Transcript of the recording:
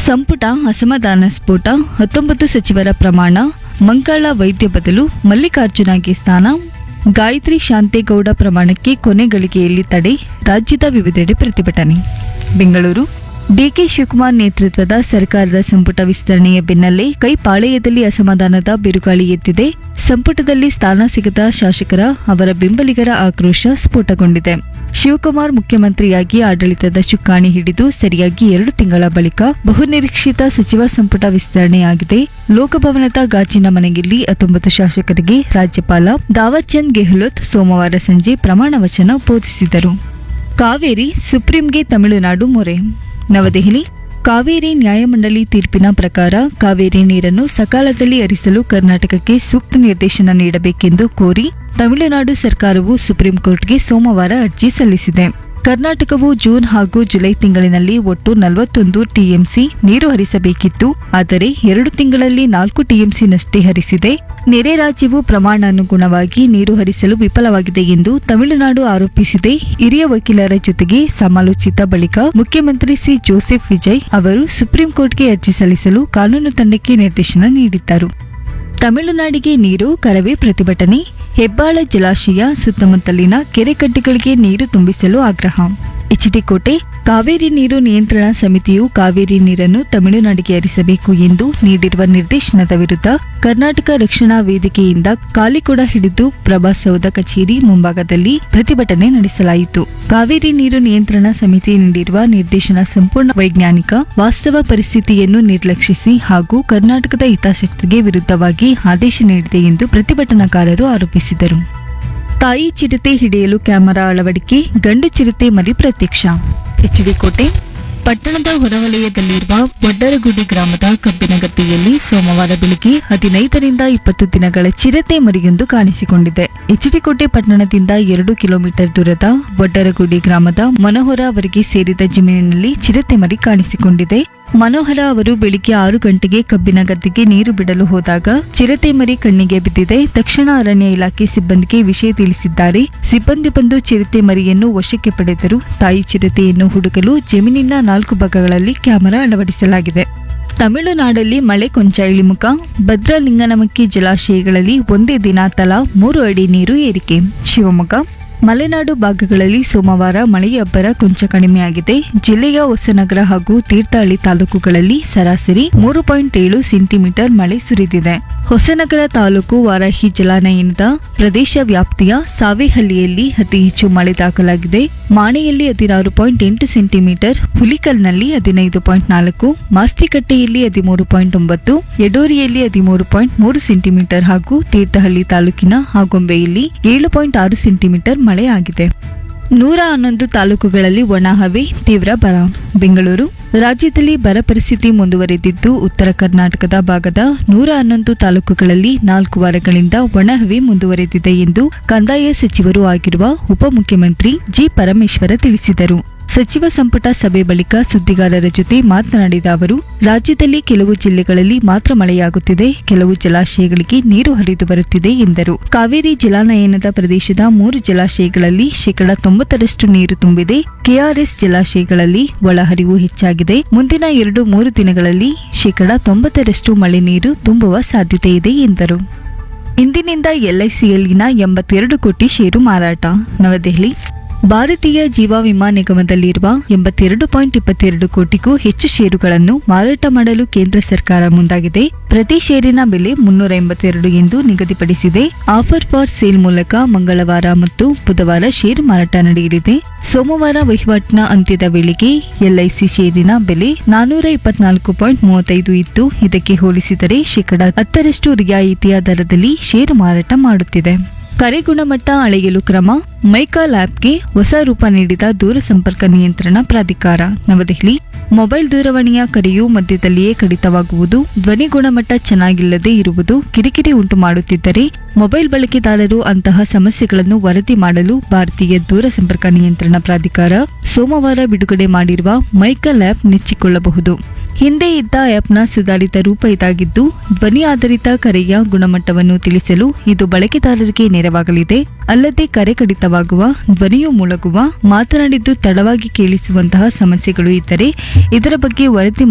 ಸಂಪುಟ ಅಸಮಾಧಾನ ಸ್ಫೋಟ ಹತ್ತೊಂಬತ್ತು ಸಚಿವರ ಪ್ರಮಾಣ ಮಂಕಾಳ ವೈದ್ಯ ಬದಲು ಮಲ್ಲಿಕಾರ್ಜುನಗೆ ಸ್ಥಾನ ಗಾಯತ್ರಿ ಶಾಂತೇಗೌಡ ಪ್ರಮಾಣಕ್ಕೆ ಕೊನೆ ಗಳಿಗೆಯಲ್ಲಿ ತಡೆ ರಾಜ್ಯದ ವಿವಿಧೆಡೆ ಪ್ರತಿಭಟನೆ ಬೆಂಗಳೂರು ಡಿಕೆ ಶಿವಕುಮಾರ್ ನೇತೃತ್ವದ ಸರ್ಕಾರದ ಸಂಪುಟ ವಿಸ್ತರಣೆಯ ಬೆನ್ನಲ್ಲೇ ಕೈಪಾಳೆಯದಲ್ಲಿ ಅಸಮಾಧಾನದ ಬಿರುಗಾಳಿ ಎದ್ದಿದೆ ಸಂಪುಟದಲ್ಲಿ ಸ್ಥಾನ ಸಿಗದ ಶಾಸಕರ ಅವರ ಬೆಂಬಲಿಗರ ಆಕ್ರೋಶ ಸ್ಫೋಟಗೊಂಡಿದೆ ಶಿವಕುಮಾರ್ ಮುಖ್ಯಮಂತ್ರಿಯಾಗಿ ಆಡಳಿತದ ಚುಕ್ಕಾಣಿ ಹಿಡಿದು ಸರಿಯಾಗಿ ಎರಡು ತಿಂಗಳ ಬಳಿಕ ಬಹುನಿರೀಕ್ಷಿತ ಸಚಿವ ಸಂಪುಟ ವಿಸ್ತರಣೆಯಾಗಿದೆ ಲೋಕಭವನದ ಗಾಜಿನ ಮನೆಯಲ್ಲಿ ಹತ್ತೊಂಬತ್ತು ಶಾಸಕರಿಗೆ ರಾಜ್ಯಪಾಲ ದಾವರ್ಚಂದ್ ಗೆಹ್ಲೋಟ್ ಸೋಮವಾರ ಸಂಜೆ ಪ್ರಮಾಣ ವಚನ ಬೋಧಿಸಿದರು ಕಾವೇರಿ ಸುಪ್ರೀಂಗೆ ತಮಿಳುನಾಡು ಮೊರೆ ನವದೆಹಲಿ ಕಾವೇರಿ ನ್ಯಾಯಮಂಡಳಿ ತೀರ್ಪಿನ ಪ್ರಕಾರ ಕಾವೇರಿ ನೀರನ್ನು ಸಕಾಲದಲ್ಲಿ ಹರಿಸಲು ಕರ್ನಾಟಕಕ್ಕೆ ಸೂಕ್ತ ನಿರ್ದೇಶನ ನೀಡಬೇಕೆಂದು ಕೋರಿ ತಮಿಳುನಾಡು ಸರ್ಕಾರವು ಸುಪ್ರೀಂ ಕೋರ್ಟ್ಗೆ ಸೋಮವಾರ ಅರ್ಜಿ ಸಲ್ಲಿಸಿದೆ ಕರ್ನಾಟಕವು ಜೂನ್ ಹಾಗೂ ಜುಲೈ ತಿಂಗಳಿನಲ್ಲಿ ಒಟ್ಟು ನಲವತ್ತೊಂದು ಟಿಎಂಸಿ ನೀರು ಹರಿಸಬೇಕಿತ್ತು ಆದರೆ ಎರಡು ತಿಂಗಳಲ್ಲಿ ನಾಲ್ಕು ಟಿಎಂಸಿನಷ್ಟೇ ಹರಿಸಿದೆ ನೆರೆ ರಾಜ್ಯವು ಪ್ರಮಾಣಾನುಗುಣವಾಗಿ ನೀರು ಹರಿಸಲು ವಿಫಲವಾಗಿದೆ ಎಂದು ತಮಿಳುನಾಡು ಆರೋಪಿಸಿದೆ ಹಿರಿಯ ವಕೀಲರ ಜೊತೆಗೆ ಸಮಾಲೋಚಿತ ಬಳಿಕ ಮುಖ್ಯಮಂತ್ರಿ ಸಿ ಜೋಸೆಫ್ ವಿಜಯ್ ಅವರು ಸುಪ್ರೀಂ ಕೋರ್ಟ್ಗೆ ಅರ್ಜಿ ಸಲ್ಲಿಸಲು ಕಾನೂನು ತಂಡಕ್ಕೆ ನಿರ್ದೇಶನ ನೀಡಿದ್ದರು ತಮಿಳುನಾಡಿಗೆ ನೀರು ಕರವೇ ಪ್ರತಿಭಟನೆ ಹೆಬ್ಬಾಳ ಜಲಾಶಯ ಸುತ್ತಮುತ್ತಲಿನ ಕೆರೆಕಟ್ಟೆಗಳಿಗೆ ನೀರು ತುಂಬಿಸಲು ಆಗ್ರಹ ಎಚ್ಡಿಕೋಟೆ ಕಾವೇರಿ ನೀರು ನಿಯಂತ್ರಣ ಸಮಿತಿಯು ಕಾವೇರಿ ನೀರನ್ನು ತಮಿಳುನಾಡಿಗೆ ಹರಿಸಬೇಕು ಎಂದು ನೀಡಿರುವ ನಿರ್ದೇಶನದ ವಿರುದ್ಧ ಕರ್ನಾಟಕ ರಕ್ಷಣಾ ವೇದಿಕೆಯಿಂದ ಕಾಲಿಕೊಡ ಹಿಡಿದು ಪ್ರಭಾಸೌಧ ಕಚೇರಿ ಮುಂಭಾಗದಲ್ಲಿ ಪ್ರತಿಭಟನೆ ನಡೆಸಲಾಯಿತು ಕಾವೇರಿ ನೀರು ನಿಯಂತ್ರಣ ಸಮಿತಿ ನೀಡಿರುವ ನಿರ್ದೇಶನ ಸಂಪೂರ್ಣ ವೈಜ್ಞಾನಿಕ ವಾಸ್ತವ ಪರಿಸ್ಥಿತಿಯನ್ನು ನಿರ್ಲಕ್ಷಿಸಿ ಹಾಗೂ ಕರ್ನಾಟಕದ ಹಿತಾಸಕ್ತಿಗೆ ವಿರುದ್ಧವಾಗಿ ಆದೇಶ ನೀಡಿದೆ ಎಂದು ಪ್ರತಿಭಟನಾಕಾರರು ಆರೋಪಿಸಿದರು ತಾಯಿ ಚಿರತೆ ಹಿಡಿಯಲು ಕ್ಯಾಮೆರಾ ಅಳವಡಿಕೆ ಗಂಡು ಚಿರತೆ ಮರಿ ಪ್ರತ್ಯಕ್ಷ ಎಚ್ಡಿಕೋಟೆ ಪಟ್ಟಣದ ಹೊರವಲಯದಲ್ಲಿರುವ ವಡ್ಡರಗುಡಿ ಗ್ರಾಮದ ಕಬ್ಬಿನ ಗದ್ದೆಯಲ್ಲಿ ಸೋಮವಾರ ಬೆಳಗ್ಗೆ ಹದಿನೈದರಿಂದ ಇಪ್ಪತ್ತು ದಿನಗಳ ಚಿರತೆ ಮರಿಯೊಂದು ಕಾಣಿಸಿಕೊಂಡಿದೆ ಎಚ್ಡಿಕೋಟೆ ಪಟ್ಟಣದಿಂದ ಎರಡು ಕಿಲೋಮೀಟರ್ ದೂರದ ವಡ್ಡರಗುಡಿ ಗ್ರಾಮದ ಮನೋಹರ ಅವರಿಗೆ ಸೇರಿದ ಜಮೀನಿನಲ್ಲಿ ಚಿರತೆ ಮರಿ ಕಾಣಿಸಿಕೊಂಡಿದೆ ಮನೋಹರ ಅವರು ಬೆಳಿಗ್ಗೆ ಆರು ಗಂಟೆಗೆ ಕಬ್ಬಿನ ಗದ್ದೆಗೆ ನೀರು ಬಿಡಲು ಹೋದಾಗ ಚಿರತೆ ಮರಿ ಕಣ್ಣಿಗೆ ಬಿದ್ದಿದೆ ತಕ್ಷಣ ಅರಣ್ಯ ಇಲಾಖೆ ಸಿಬ್ಬಂದಿಗೆ ವಿಷಯ ತಿಳಿಸಿದ್ದಾರೆ ಸಿಬ್ಬಂದಿ ಬಂದು ಚಿರತೆ ಮರಿಯನ್ನು ವಶಕ್ಕೆ ಪಡೆದರು ತಾಯಿ ಚಿರತೆಯನ್ನು ಹುಡುಕಲು ಜಮೀನಿನ ನಾಲ್ಕು ಭಾಗಗಳಲ್ಲಿ ಕ್ಯಾಮೆರಾ ಅಳವಡಿಸಲಾಗಿದೆ ತಮಿಳುನಾಡಲ್ಲಿ ಮಳೆ ಕೊಂಚ ಇಳಿಮುಖ ಭದ್ರಲಿಂಗನಮಕ್ಕಿ ಜಲಾಶಯಗಳಲ್ಲಿ ಒಂದೇ ದಿನ ತಲಾ ಮೂರು ಅಡಿ ನೀರು ಏರಿಕೆ ಶಿವಮೊಗ್ಗ ಮಲೆನಾಡು ಭಾಗಗಳಲ್ಲಿ ಸೋಮವಾರ ಮಳೆಯ ಅಬ್ಬರ ಕೊಂಚ ಕಡಿಮೆಯಾಗಿದೆ ಜಿಲ್ಲೆಯ ಹೊಸನಗರ ಹಾಗೂ ತೀರ್ಥಹಳ್ಳಿ ತಾಲೂಕುಗಳಲ್ಲಿ ಸರಾಸರಿ ಮೂರು ಪಾಯಿಂಟ್ ಏಳು ಸೆಂಟಿಮೀಟರ್ ಮಳೆ ಸುರಿದಿದೆ ಹೊಸನಗರ ತಾಲೂಕು ವಾರಾಹಿ ಜಲಾನಯನದ ಪ್ರದೇಶ ವ್ಯಾಪ್ತಿಯ ಸಾವೇಹಳ್ಳಿಯಲ್ಲಿ ಅತಿ ಹೆಚ್ಚು ಮಳೆ ದಾಖಲಾಗಿದೆ ಮಾಣೆಯಲ್ಲಿ ಹದಿನಾರು ಪಾಯಿಂಟ್ ಎಂಟು ಸೆಂಟಿಮೀಟರ್ ಹುಲಿಕಲ್ನಲ್ಲಿ ಹದಿನೈದು ಪಾಯಿಂಟ್ ನಾಲ್ಕು ಮಾಸ್ತಿಕಟ್ಟೆಯಲ್ಲಿ ಹದಿಮೂರು ಪಾಯಿಂಟ್ ಒಂಬತ್ತು ಯಡೋರಿಯಲ್ಲಿ ಹದಿಮೂರು ಪಾಯಿಂಟ್ ಮೂರು ಸೆಂಟಿಮೀಟರ್ ಹಾಗೂ ತೀರ್ಥಹಳ್ಳಿ ತಾಲೂಕಿನ ಆಗೊಂಬೆಯಲ್ಲಿ ಏಳು ಪಾಯಿಂಟ್ ಆರು ಸೆಂಟಿಮೀಟರ್ ಮಳೆ ಆಗಿದೆ ನೂರ ಹನ್ನೊಂದು ತಾಲೂಕುಗಳಲ್ಲಿ ಒಣಹವೆ ತೀವ್ರ ಬರ ಬೆಂಗಳೂರು ರಾಜ್ಯದಲ್ಲಿ ಬರ ಪರಿಸ್ಥಿತಿ ಮುಂದುವರೆದಿದ್ದು ಉತ್ತರ ಕರ್ನಾಟಕದ ಭಾಗದ ನೂರ ಹನ್ನೊಂದು ತಾಲೂಕುಗಳಲ್ಲಿ ನಾಲ್ಕು ವಾರಗಳಿಂದ ಒಣಹವೆ ಮುಂದುವರೆದಿದೆ ಎಂದು ಕಂದಾಯ ಸಚಿವರು ಆಗಿರುವ ಉಪಮುಖ್ಯಮಂತ್ರಿ ಜಿ ಪರಮೇಶ್ವರ ತಿಳಿಸಿದರು ಸಚಿವ ಸಂಪುಟ ಸಭೆ ಬಳಿಕ ಸುದ್ದಿಗಾರರ ಜೊತೆ ಮಾತನಾಡಿದ ಅವರು ರಾಜ್ಯದಲ್ಲಿ ಕೆಲವು ಜಿಲ್ಲೆಗಳಲ್ಲಿ ಮಾತ್ರ ಮಳೆಯಾಗುತ್ತಿದೆ ಕೆಲವು ಜಲಾಶಯಗಳಿಗೆ ನೀರು ಹರಿದು ಬರುತ್ತಿದೆ ಎಂದರು ಕಾವೇರಿ ಜಲಾನಯನದ ಪ್ರದೇಶದ ಮೂರು ಜಲಾಶಯಗಳಲ್ಲಿ ಶೇಕಡಾ ತೊಂಬತ್ತರಷ್ಟು ನೀರು ತುಂಬಿದೆ ಕೆಆರ್ಎಸ್ ಜಲಾಶಯಗಳಲ್ಲಿ ಒಳಹರಿವು ಹೆಚ್ಚಾಗಿದೆ ಮುಂದಿನ ಎರಡು ಮೂರು ದಿನಗಳಲ್ಲಿ ಶೇಕಡಾ ತೊಂಬತ್ತರಷ್ಟು ಮಳೆ ನೀರು ತುಂಬುವ ಸಾಧ್ಯತೆ ಇದೆ ಎಂದರು ಇಂದಿನಿಂದ ಎಲ್ಐಸಿಯಲ್ಲಿನ ಎಂಬತ್ತೆರಡು ಕೋಟಿ ಷೇರು ಮಾರಾಟ ನವದೆಹಲಿ ಭಾರತೀಯ ಜೀವ ವಿಮಾ ನಿಗಮದಲ್ಲಿರುವ ಎಂಬತ್ತೆರಡು ಪಾಯಿಂಟ್ ಇಪ್ಪತ್ತೆರಡು ಕೋಟಿಗೂ ಹೆಚ್ಚು ಷೇರುಗಳನ್ನು ಮಾರಾಟ ಮಾಡಲು ಕೇಂದ್ರ ಸರ್ಕಾರ ಮುಂದಾಗಿದೆ ಪ್ರತಿ ಷೇರಿನ ಬೆಲೆ ಮುನ್ನೂರ ಎಂಬತ್ತೆರಡು ಎಂದು ನಿಗದಿಪಡಿಸಿದೆ ಆಫರ್ ಫಾರ್ ಸೇಲ್ ಮೂಲಕ ಮಂಗಳವಾರ ಮತ್ತು ಬುಧವಾರ ಷೇರು ಮಾರಾಟ ನಡೆಯಲಿದೆ ಸೋಮವಾರ ವಹಿವಾಟಿನ ಅಂತ್ಯದ ವೇಳೆಗೆ ಎಲ್ಐಸಿ ಷೇರಿನ ಬೆಲೆ ನಾನೂರ ಇಪ್ಪತ್ನಾಲ್ಕು ಪಾಯಿಂಟ್ ಮೂವತ್ತೈದು ಇತ್ತು ಇದಕ್ಕೆ ಹೋಲಿಸಿದರೆ ಶೇಕಡಾ ಹತ್ತರಷ್ಟು ರಿಯಾಯಿತಿಯ ದರದಲ್ಲಿ ಷೇರು ಮಾರಾಟ ಮಾಡುತ್ತಿದೆ ಕರೆ ಗುಣಮಟ್ಟ ಅಳೆಯಲು ಕ್ರಮ ಮೈಕಾ ಲ್ಯಾಬ್ಗೆ ಹೊಸ ರೂಪ ನೀಡಿದ ದೂರಸಂಪರ್ಕ ನಿಯಂತ್ರಣ ಪ್ರಾಧಿಕಾರ ನವದೆಹಲಿ ಮೊಬೈಲ್ ದೂರವಾಣಿಯ ಕರೆಯು ಮಧ್ಯದಲ್ಲಿಯೇ ಕಡಿತವಾಗುವುದು ಧ್ವನಿ ಗುಣಮಟ್ಟ ಚೆನ್ನಾಗಿಲ್ಲದೆ ಇರುವುದು ಕಿರಿಕಿರಿ ಉಂಟು ಮಾಡುತ್ತಿದ್ದರೆ ಮೊಬೈಲ್ ಬಳಕೆದಾರರು ಅಂತಹ ಸಮಸ್ಯೆಗಳನ್ನು ವರದಿ ಮಾಡಲು ಭಾರತೀಯ ದೂರಸಂಪರ್ಕ ನಿಯಂತ್ರಣ ಪ್ರಾಧಿಕಾರ ಸೋಮವಾರ ಬಿಡುಗಡೆ ಮಾಡಿರುವ ಮೈಕಲ್ ಆ್ಯಪ್ ನೆಚ್ಚಿಕೊಳ್ಳಬಹುದು ಹಿಂದೆ ಇದ್ದ ಆ್ಯಪ್ನ ಸುಧಾರಿತ ರೂಪ ಇದಾಗಿದ್ದು ಧ್ವನಿ ಆಧಾರಿತ ಕರೆಯ ಗುಣಮಟ್ಟವನ್ನು ತಿಳಿಸಲು ಇದು ಬಳಕೆದಾರರಿಗೆ ನೆರವಾಗಲಿದೆ ಅಲ್ಲದೆ ಕರೆ ಕಡಿತವಾಗುವ ಧ್ವನಿಯು ಮುಳುಗುವ ಮಾತನಾಡಿದ್ದು ತಡವಾಗಿ ಕೇಳಿಸುವಂತಹ ಸಮಸ್ಯೆಗಳು ಇದ್ದರೆ ಇದರ ಬಗ್ಗೆ ವರದಿ